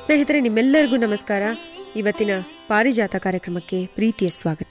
ಸ್ನೇಹಿತರೆ ನಿಮ್ಮೆಲ್ಲರಿಗೂ ನಮಸ್ಕಾರ ಇವತ್ತಿನ ಪಾರಿಜಾತ ಕಾರ್ಯಕ್ರಮಕ್ಕೆ ಪ್ರೀತಿಯ ಸ್ವಾಗತ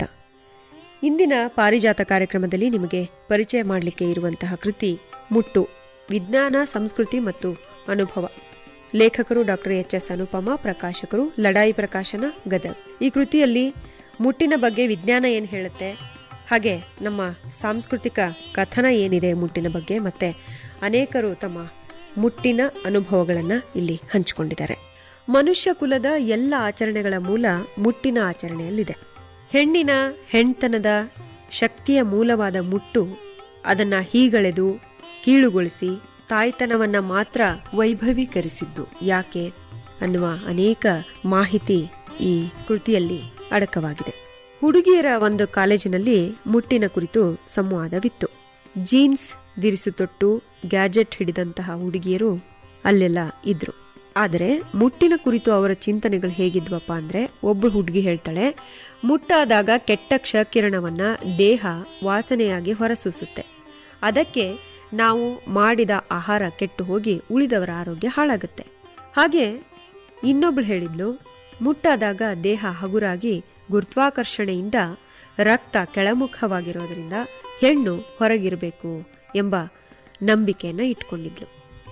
ಇಂದಿನ ಪಾರಿಜಾತ ಕಾರ್ಯಕ್ರಮದಲ್ಲಿ ನಿಮಗೆ ಪರಿಚಯ ಮಾಡಲಿಕ್ಕೆ ಇರುವಂತಹ ಕೃತಿ ಮುಟ್ಟು ವಿಜ್ಞಾನ ಸಂಸ್ಕೃತಿ ಮತ್ತು ಅನುಭವ ಲೇಖಕರು ಡಾಕ್ಟರ್ ಎಚ್ ಎಸ್ ಅನುಪಮ ಪ್ರಕಾಶಕರು ಲಡಾಯಿ ಪ್ರಕಾಶನ ಗದಗ್ ಈ ಕೃತಿಯಲ್ಲಿ ಮುಟ್ಟಿನ ಬಗ್ಗೆ ವಿಜ್ಞಾನ ಏನು ಹೇಳುತ್ತೆ ಹಾಗೆ ನಮ್ಮ ಸಾಂಸ್ಕೃತಿಕ ಕಥನ ಏನಿದೆ ಮುಟ್ಟಿನ ಬಗ್ಗೆ ಮತ್ತೆ ಅನೇಕರು ತಮ್ಮ ಮುಟ್ಟಿನ ಅನುಭವಗಳನ್ನು ಇಲ್ಲಿ ಹಂಚಿಕೊಂಡಿದ್ದಾರೆ ಮನುಷ್ಯ ಕುಲದ ಎಲ್ಲ ಆಚರಣೆಗಳ ಮೂಲ ಮುಟ್ಟಿನ ಆಚರಣೆಯಲ್ಲಿದೆ ಹೆಣ್ಣಿನ ಹೆಣ್ತನದ ಶಕ್ತಿಯ ಮೂಲವಾದ ಮುಟ್ಟು ಅದನ್ನ ಹೀಗಳೆದು ಕೀಳುಗೊಳಿಸಿ ತಾಯ್ತನವನ್ನ ಮಾತ್ರ ವೈಭವೀಕರಿಸಿದ್ದು ಯಾಕೆ ಅನ್ನುವ ಅನೇಕ ಮಾಹಿತಿ ಈ ಕೃತಿಯಲ್ಲಿ ಅಡಕವಾಗಿದೆ ಹುಡುಗಿಯರ ಒಂದು ಕಾಲೇಜಿನಲ್ಲಿ ಮುಟ್ಟಿನ ಕುರಿತು ಸಂವಾದವಿತ್ತು ಜೀನ್ಸ್ ದಿರಿಸು ತೊಟ್ಟು ಗ್ಯಾಜೆಟ್ ಹಿಡಿದಂತಹ ಹುಡುಗಿಯರು ಅಲ್ಲೆಲ್ಲ ಇದ್ರು ಆದರೆ ಮುಟ್ಟಿನ ಕುರಿತು ಅವರ ಚಿಂತನೆಗಳು ಹೇಗಿದ್ವಪ್ಪ ಅಂದ್ರೆ ಒಬ್ಬಳು ಹುಡುಗಿ ಹೇಳ್ತಾಳೆ ಮುಟ್ಟಾದಾಗ ಕೆಟ್ಟ ಕ್ಷಕಿರಣವನ್ನ ದೇಹ ವಾಸನೆಯಾಗಿ ಹೊರಸೂಸುತ್ತೆ ಅದಕ್ಕೆ ನಾವು ಮಾಡಿದ ಆಹಾರ ಕೆಟ್ಟು ಹೋಗಿ ಉಳಿದವರ ಆರೋಗ್ಯ ಹಾಳಾಗುತ್ತೆ ಹಾಗೆ ಇನ್ನೊಬ್ಳು ಹೇಳಿದ್ಲು ಮುಟ್ಟಾದಾಗ ದೇಹ ಹಗುರಾಗಿ ಗುರುತ್ವಾಕರ್ಷಣೆಯಿಂದ ರಕ್ತ ಕೆಳಮುಖವಾಗಿರೋದ್ರಿಂದ ಹೆಣ್ಣು ಹೊರಗಿರಬೇಕು ಎಂಬ ನಂಬಿಕೆಯನ್ನ ಇಟ್ಕೊಂಡಿದ್ಲು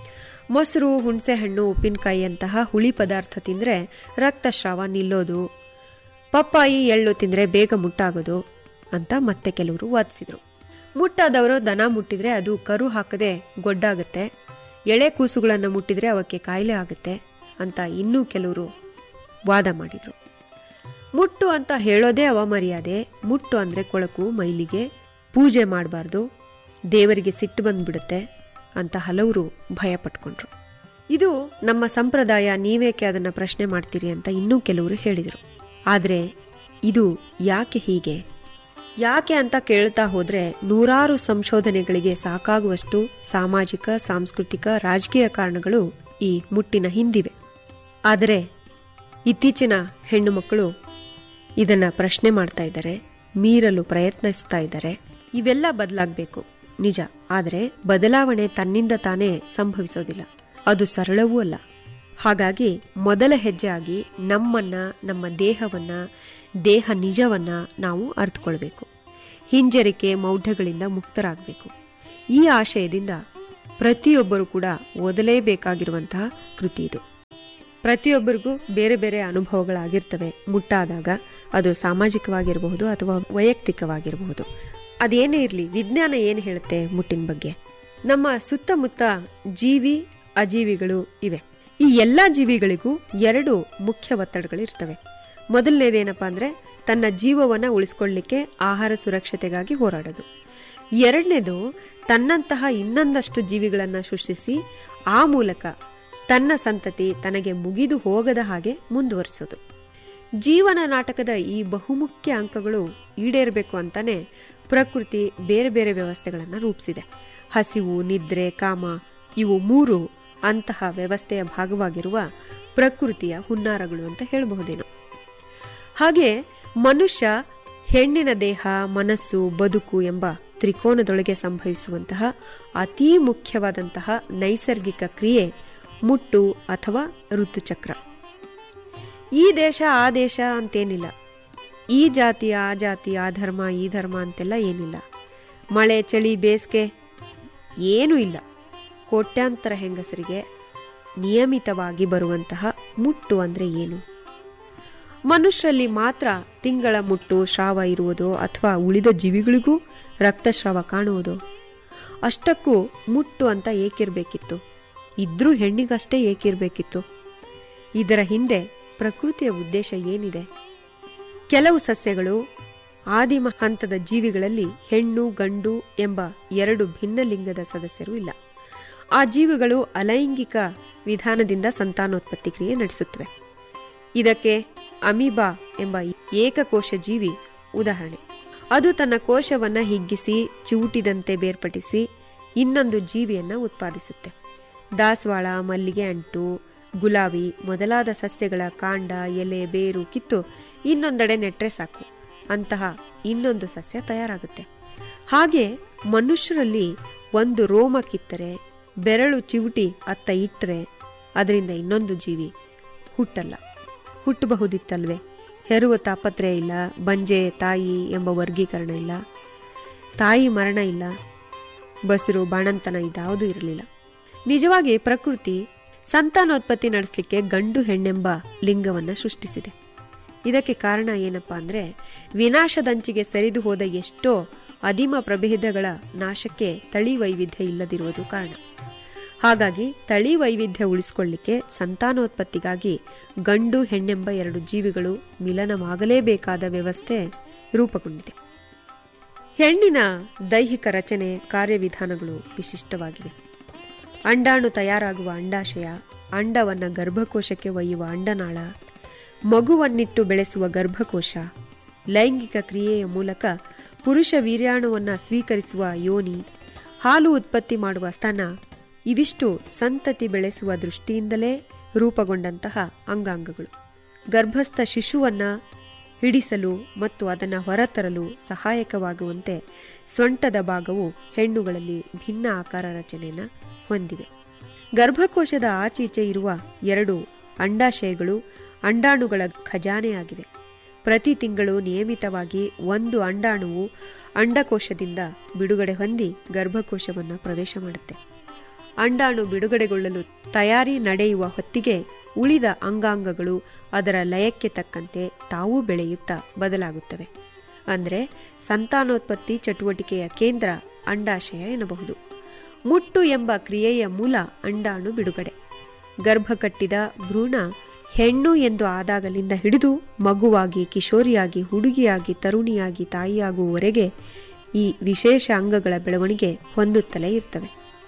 ಮೊಸರು ಹುಣಸೆಹಣ್ಣು ಉಪ್ಪಿನಕಾಯಿಯಂತಹ ಹುಳಿ ಪದಾರ್ಥ ತಿಂದರೆ ರಕ್ತಸ್ರಾವ ನಿಲ್ಲೋದು ಪಪ್ಪಾಯಿ ಎಳ್ಳು ತಿಂದರೆ ಬೇಗ ಮುಟ್ಟಾಗೋದು ಅಂತ ಮತ್ತೆ ಕೆಲವರು ವಾದಿಸಿದ್ರು ಮುಟ್ಟಾದವರು ದನ ಮುಟ್ಟಿದ್ರೆ ಅದು ಕರು ಹಾಕದೆ ಗೊಡ್ಡಾಗುತ್ತೆ ಎಳೆ ಕೂಸುಗಳನ್ನು ಮುಟ್ಟಿದ್ರೆ ಅವಕ್ಕೆ ಕಾಯಿಲೆ ಆಗುತ್ತೆ ಅಂತ ಇನ್ನೂ ಕೆಲವರು ವಾದ ಮಾಡಿದ್ರು ಮುಟ್ಟು ಅಂತ ಹೇಳೋದೇ ಅವಮರ್ಯಾದೆ ಮುಟ್ಟು ಅಂದ್ರೆ ಕೊಳಕು ಮೈಲಿಗೆ ಪೂಜೆ ಮಾಡಬಾರ್ದು ದೇವರಿಗೆ ಸಿಟ್ಟು ಬಂದ್ಬಿಡುತ್ತೆ ಅಂತ ಹಲವರು ಭಯ ಪಟ್ಕೊಂಡ್ರು ಇದು ನಮ್ಮ ಸಂಪ್ರದಾಯ ನೀವೇಕೆ ಅದನ್ನ ಪ್ರಶ್ನೆ ಮಾಡ್ತೀರಿ ಅಂತ ಇನ್ನೂ ಕೆಲವರು ಹೇಳಿದರು ಆದರೆ ಇದು ಯಾಕೆ ಹೀಗೆ ಯಾಕೆ ಅಂತ ಕೇಳ್ತಾ ಹೋದ್ರೆ ನೂರಾರು ಸಂಶೋಧನೆಗಳಿಗೆ ಸಾಕಾಗುವಷ್ಟು ಸಾಮಾಜಿಕ ಸಾಂಸ್ಕೃತಿಕ ರಾಜಕೀಯ ಕಾರಣಗಳು ಈ ಮುಟ್ಟಿನ ಹಿಂದಿವೆ ಆದರೆ ಇತ್ತೀಚಿನ ಹೆಣ್ಣು ಮಕ್ಕಳು ಇದನ್ನ ಪ್ರಶ್ನೆ ಮಾಡ್ತಾ ಇದ್ದಾರೆ ಮೀರಲು ಪ್ರಯತ್ನಿಸ್ತಾ ಇದ್ದಾರೆ ಇವೆಲ್ಲ ಬದಲಾಗಬೇಕು ನಿಜ ಆದರೆ ಬದಲಾವಣೆ ತನ್ನಿಂದ ತಾನೇ ಸಂಭವಿಸೋದಿಲ್ಲ ಅದು ಸರಳವೂ ಅಲ್ಲ ಹಾಗಾಗಿ ಮೊದಲ ಹೆಜ್ಜೆ ಆಗಿ ನಮ್ಮನ್ನ ನಮ್ಮ ದೇಹವನ್ನ ದೇಹ ನಿಜವನ್ನ ನಾವು ಅರ್ಥಕೊಳ್ಬೇಕು ಹಿಂಜರಿಕೆ ಮೌಢ್ಯಗಳಿಂದ ಮುಕ್ತರಾಗಬೇಕು ಈ ಆಶಯದಿಂದ ಪ್ರತಿಯೊಬ್ಬರು ಕೂಡ ಓದಲೇಬೇಕಾಗಿರುವಂತಹ ಕೃತಿ ಇದು ಪ್ರತಿಯೊಬ್ಬರಿಗೂ ಬೇರೆ ಬೇರೆ ಅನುಭವಗಳಾಗಿರ್ತವೆ ಮುಟ್ಟಾದಾಗ ಅದು ಸಾಮಾಜಿಕವಾಗಿರಬಹುದು ಅಥವಾ ವೈಯಕ್ತಿಕವಾಗಿರಬಹುದು ಅದೇನೇ ಇರಲಿ ವಿಜ್ಞಾನ ಏನು ಹೇಳುತ್ತೆ ಮುಟ್ಟಿನ ಬಗ್ಗೆ ನಮ್ಮ ಸುತ್ತಮುತ್ತ ಜೀವಿ ಅಜೀವಿಗಳು ಇವೆ ಈ ಎಲ್ಲ ಜೀವಿಗಳಿಗೂ ಎರಡು ಮುಖ್ಯ ಒತ್ತಡಗಳಿರ್ತವೆ ಮೊದಲನೇದೇನಪ್ಪ ಅಂದ್ರೆ ತನ್ನ ಜೀವವನ್ನ ಉಳಿಸ್ಕೊಳ್ಳಿಕ್ಕೆ ಆಹಾರ ಸುರಕ್ಷತೆಗಾಗಿ ಹೋರಾಡೋದು ಎರಡನೇದು ತನ್ನಂತಹ ಇನ್ನೊಂದಷ್ಟು ಜೀವಿಗಳನ್ನ ಸೃಷ್ಟಿಸಿ ಆ ಮೂಲಕ ತನ್ನ ಸಂತತಿ ತನಗೆ ಮುಗಿದು ಹೋಗದ ಹಾಗೆ ಮುಂದುವರಿಸೋದು ಜೀವನ ನಾಟಕದ ಈ ಬಹುಮುಖ್ಯ ಅಂಕಗಳು ಈಡೇರಬೇಕು ಅಂತಾನೆ ಪ್ರಕೃತಿ ಬೇರೆ ಬೇರೆ ವ್ಯವಸ್ಥೆಗಳನ್ನು ರೂಪಿಸಿದೆ ಹಸಿವು ನಿದ್ರೆ ಕಾಮ ಇವು ಮೂರು ಅಂತಹ ವ್ಯವಸ್ಥೆಯ ಭಾಗವಾಗಿರುವ ಪ್ರಕೃತಿಯ ಹುನ್ನಾರಗಳು ಅಂತ ಹೇಳಬಹುದೇನು ಹಾಗೆ ಮನುಷ್ಯ ಹೆಣ್ಣಿನ ದೇಹ ಮನಸ್ಸು ಬದುಕು ಎಂಬ ತ್ರಿಕೋನದೊಳಗೆ ಸಂಭವಿಸುವಂತಹ ಅತೀ ಮುಖ್ಯವಾದಂತಹ ನೈಸರ್ಗಿಕ ಕ್ರಿಯೆ ಮುಟ್ಟು ಅಥವಾ ಋತುಚಕ್ರ ಈ ದೇಶ ಆ ದೇಶ ಅಂತೇನಿಲ್ಲ ಈ ಜಾತಿ ಆ ಜಾತಿ ಆ ಧರ್ಮ ಈ ಧರ್ಮ ಅಂತೆಲ್ಲ ಏನಿಲ್ಲ ಮಳೆ ಚಳಿ ಬೇಸಿಗೆ ಏನೂ ಇಲ್ಲ ಕೋಟ್ಯಾಂತರ ಹೆಂಗಸರಿಗೆ ನಿಯಮಿತವಾಗಿ ಬರುವಂತಹ ಮುಟ್ಟು ಅಂದ್ರೆ ಏನು ಮನುಷ್ಯರಲ್ಲಿ ಮಾತ್ರ ತಿಂಗಳ ಮುಟ್ಟು ಸ್ರಾವ ಇರುವುದೋ ಅಥವಾ ಉಳಿದ ಜೀವಿಗಳಿಗೂ ರಕ್ತಸ್ರಾವ ಕಾಣುವುದೋ ಅಷ್ಟಕ್ಕೂ ಮುಟ್ಟು ಅಂತ ಏಕಿರ್ಬೇಕಿತ್ತು ಇದ್ರೂ ಹೆಣ್ಣಿಗಷ್ಟೇ ಏಕಿರ್ಬೇಕಿತ್ತು ಇದರ ಹಿಂದೆ ಪ್ರಕೃತಿಯ ಉದ್ದೇಶ ಏನಿದೆ ಕೆಲವು ಸಸ್ಯಗಳು ಆದಿಮ ಹಂತದ ಜೀವಿಗಳಲ್ಲಿ ಹೆಣ್ಣು ಗಂಡು ಎಂಬ ಎರಡು ಭಿನ್ನ ಲಿಂಗದ ಸದಸ್ಯರು ಇಲ್ಲ ಆ ಜೀವಿಗಳು ಅಲೈಂಗಿಕ ವಿಧಾನದಿಂದ ಸಂತಾನೋತ್ಪತ್ತಿ ಕ್ರಿಯೆ ನಡೆಸುತ್ತವೆ ಇದಕ್ಕೆ ಅಮೀಬಾ ಎಂಬ ಏಕಕೋಶ ಜೀವಿ ಉದಾಹರಣೆ ಅದು ತನ್ನ ಕೋಶವನ್ನ ಹಿಗ್ಗಿಸಿ ಚಿವುಟಿದಂತೆ ಬೇರ್ಪಡಿಸಿ ಇನ್ನೊಂದು ಜೀವಿಯನ್ನ ಉತ್ಪಾದಿಸುತ್ತೆ ದಾಸವಾಳ ಮಲ್ಲಿಗೆ ಅಂಟು ಗುಲಾಬಿ ಮೊದಲಾದ ಸಸ್ಯಗಳ ಕಾಂಡ ಎಲೆ ಬೇರು ಕಿತ್ತು ಇನ್ನೊಂದೆಡೆ ನೆಟ್ರೆ ಸಾಕು ಅಂತಹ ಇನ್ನೊಂದು ಸಸ್ಯ ತಯಾರಾಗುತ್ತೆ ಹಾಗೆ ಮನುಷ್ಯರಲ್ಲಿ ಒಂದು ರೋಮ ಕಿತ್ತರೆ ಬೆರಳು ಚಿವುಟಿ ಅತ್ತ ಇಟ್ಟರೆ ಅದರಿಂದ ಇನ್ನೊಂದು ಜೀವಿ ಹುಟ್ಟಲ್ಲ ಹುಟ್ಟಬಹುದಿತ್ತಲ್ವೇ ಹೆರುವ ತಾಪತ್ರಯ ಇಲ್ಲ ಬಂಜೆ ತಾಯಿ ಎಂಬ ವರ್ಗೀಕರಣ ಇಲ್ಲ ತಾಯಿ ಮರಣ ಇಲ್ಲ ಬಸರು ಬಾಣಂತನ ಇದ್ಯಾವುದೂ ಇರಲಿಲ್ಲ ನಿಜವಾಗಿ ಪ್ರಕೃತಿ ಸಂತಾನೋತ್ಪತ್ತಿ ನಡೆಸಲಿಕ್ಕೆ ಗಂಡು ಹೆಣ್ಣೆಂಬ ಲಿಂಗವನ್ನ ಸೃಷ್ಟಿಸಿದೆ ಇದಕ್ಕೆ ಕಾರಣ ಏನಪ್ಪಾ ಅಂದ್ರೆ ವಿನಾಶದಂಚಿಗೆ ಸರಿದು ಹೋದ ಎಷ್ಟೋ ಅದಿಮ ಪ್ರಭೇದಗಳ ನಾಶಕ್ಕೆ ತಳಿ ವೈವಿಧ್ಯ ಇಲ್ಲದಿರುವುದು ಕಾರಣ ಹಾಗಾಗಿ ತಳಿ ವೈವಿಧ್ಯ ಉಳಿಸಿಕೊಳ್ಳಿಕ್ಕೆ ಸಂತಾನೋತ್ಪತ್ತಿಗಾಗಿ ಗಂಡು ಹೆಣ್ಣೆಂಬ ಎರಡು ಜೀವಿಗಳು ಮಿಲನವಾಗಲೇಬೇಕಾದ ವ್ಯವಸ್ಥೆ ರೂಪುಗೊಂಡಿದೆ ಹೆಣ್ಣಿನ ದೈಹಿಕ ರಚನೆ ಕಾರ್ಯವಿಧಾನಗಳು ವಿಶಿಷ್ಟವಾಗಿವೆ ಅಂಡಾಣು ತಯಾರಾಗುವ ಅಂಡಾಶಯ ಅಂಡವನ್ನ ಗರ್ಭಕೋಶಕ್ಕೆ ಒಯ್ಯುವ ಅಂಡನಾಳ ಮಗುವನ್ನಿಟ್ಟು ಬೆಳೆಸುವ ಗರ್ಭಕೋಶ ಲೈಂಗಿಕ ಕ್ರಿಯೆಯ ಮೂಲಕ ಪುರುಷ ವೀರ್ಯಾಣುವನ್ನ ಸ್ವೀಕರಿಸುವ ಯೋನಿ ಹಾಲು ಉತ್ಪತ್ತಿ ಮಾಡುವ ಸ್ತನ ಇವಿಷ್ಟು ಸಂತತಿ ಬೆಳೆಸುವ ದೃಷ್ಟಿಯಿಂದಲೇ ರೂಪುಗೊಂಡಂತಹ ಅಂಗಾಂಗಗಳು ಗರ್ಭಸ್ಥ ಶಿಶುವನ್ನ ಹಿಡಿಸಲು ಮತ್ತು ಅದನ್ನು ಹೊರತರಲು ಸಹಾಯಕವಾಗುವಂತೆ ಸೊಂಟದ ಭಾಗವು ಹೆಣ್ಣುಗಳಲ್ಲಿ ಭಿನ್ನ ಆಕಾರ ರಚನೆಯನ್ನು ಹೊಂದಿವೆ ಗರ್ಭಕೋಶದ ಆಚೀಚೆ ಇರುವ ಎರಡು ಅಂಡಾಶಯಗಳು ಅಂಡಾಣುಗಳ ಖಜಾನೆಯಾಗಿವೆ ಪ್ರತಿ ತಿಂಗಳು ನಿಯಮಿತವಾಗಿ ಒಂದು ಅಂಡಾಣುವು ಅಂಡಕೋಶದಿಂದ ಬಿಡುಗಡೆ ಹೊಂದಿ ಗರ್ಭಕೋಶವನ್ನು ಪ್ರವೇಶ ಮಾಡುತ್ತೆ ಅಂಡಾಣು ಬಿಡುಗಡೆಗೊಳ್ಳಲು ತಯಾರಿ ನಡೆಯುವ ಹೊತ್ತಿಗೆ ಉಳಿದ ಅಂಗಾಂಗಗಳು ಅದರ ಲಯಕ್ಕೆ ತಕ್ಕಂತೆ ತಾವೂ ಬೆಳೆಯುತ್ತಾ ಬದಲಾಗುತ್ತವೆ ಅಂದರೆ ಸಂತಾನೋತ್ಪತ್ತಿ ಚಟುವಟಿಕೆಯ ಕೇಂದ್ರ ಅಂಡಾಶಯ ಎನ್ನಬಹುದು ಮುಟ್ಟು ಎಂಬ ಕ್ರಿಯೆಯ ಮೂಲ ಅಂಡಾಣು ಬಿಡುಗಡೆ ಗರ್ಭ ಕಟ್ಟಿದ ಭ್ರೂಣ ಹೆಣ್ಣು ಎಂದು ಆದಾಗಲಿಂದ ಹಿಡಿದು ಮಗುವಾಗಿ ಕಿಶೋರಿಯಾಗಿ ಹುಡುಗಿಯಾಗಿ ತರುಣಿಯಾಗಿ ತಾಯಿಯಾಗುವವರೆಗೆ ಈ ವಿಶೇಷ ಅಂಗಗಳ ಬೆಳವಣಿಗೆ ಹೊಂದುತ್ತಲೇ ಇರ್ತವೆ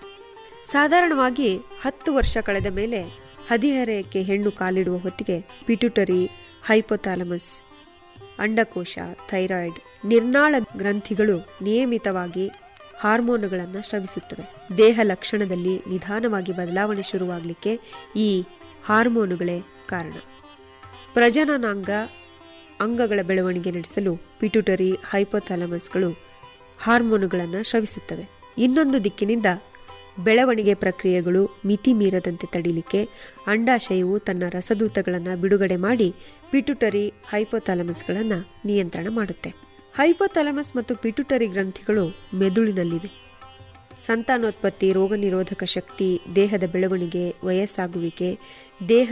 ಸಾಧಾರಣವಾಗಿ ಹತ್ತು ವರ್ಷ ಕಳೆದ ಮೇಲೆ ಹದಿಹರೆಯಕ್ಕೆ ಹೆಣ್ಣು ಕಾಲಿಡುವ ಹೊತ್ತಿಗೆ ಪಿಟ್ಯುಟರಿ ಹೈಪೋಥಾಲಮಸ್ ಅಂಡಕೋಶ ಥೈರಾಯ್ಡ್ ನಿರ್ನಾಳ ಗ್ರಂಥಿಗಳು ನಿಯಮಿತವಾಗಿ ಹಾರ್ಮೋನುಗಳನ್ನು ಸ್ರವಿಸುತ್ತವೆ ದೇಹ ಲಕ್ಷಣದಲ್ಲಿ ನಿಧಾನವಾಗಿ ಬದಲಾವಣೆ ಶುರುವಾಗಲಿಕ್ಕೆ ಈ ಹಾರ್ಮೋನುಗಳೇ ಕಾರಣ ಪ್ರಜನನಾಂಗ ಅಂಗಗಳ ಬೆಳವಣಿಗೆ ನಡೆಸಲು ಪಿಟ್ಯುಟರಿ ಹೈಪೋಥಾಲಮಸ್ಗಳು ಹಾರ್ಮೋನುಗಳನ್ನು ಸ್ರವಿಸುತ್ತವೆ ಇನ್ನೊಂದು ದಿಕ್ಕಿನಿಂದ ಬೆಳವಣಿಗೆ ಪ್ರಕ್ರಿಯೆಗಳು ಮಿತಿ ಮೀರದಂತೆ ತಡಿಲಿಕ್ಕೆ ಅಂಡಾಶಯವು ತನ್ನ ರಸದೂತಗಳನ್ನು ಬಿಡುಗಡೆ ಮಾಡಿ ಪಿಟ್ಯುಟರಿ ಹೈಪೋಥಾಲಮಸ್ಗಳನ್ನು ನಿಯಂತ್ರಣ ಮಾಡುತ್ತೆ ಹೈಪೋಥಾಲಮಸ್ ಮತ್ತು ಪಿಟ್ಯುಟರಿ ಗ್ರಂಥಿಗಳು ಮೆದುಳಿನಲ್ಲಿವೆ ಸಂತಾನೋತ್ಪತ್ತಿ ರೋಗ ನಿರೋಧಕ ಶಕ್ತಿ ದೇಹದ ಬೆಳವಣಿಗೆ ವಯಸ್ಸಾಗುವಿಕೆ ದೇಹ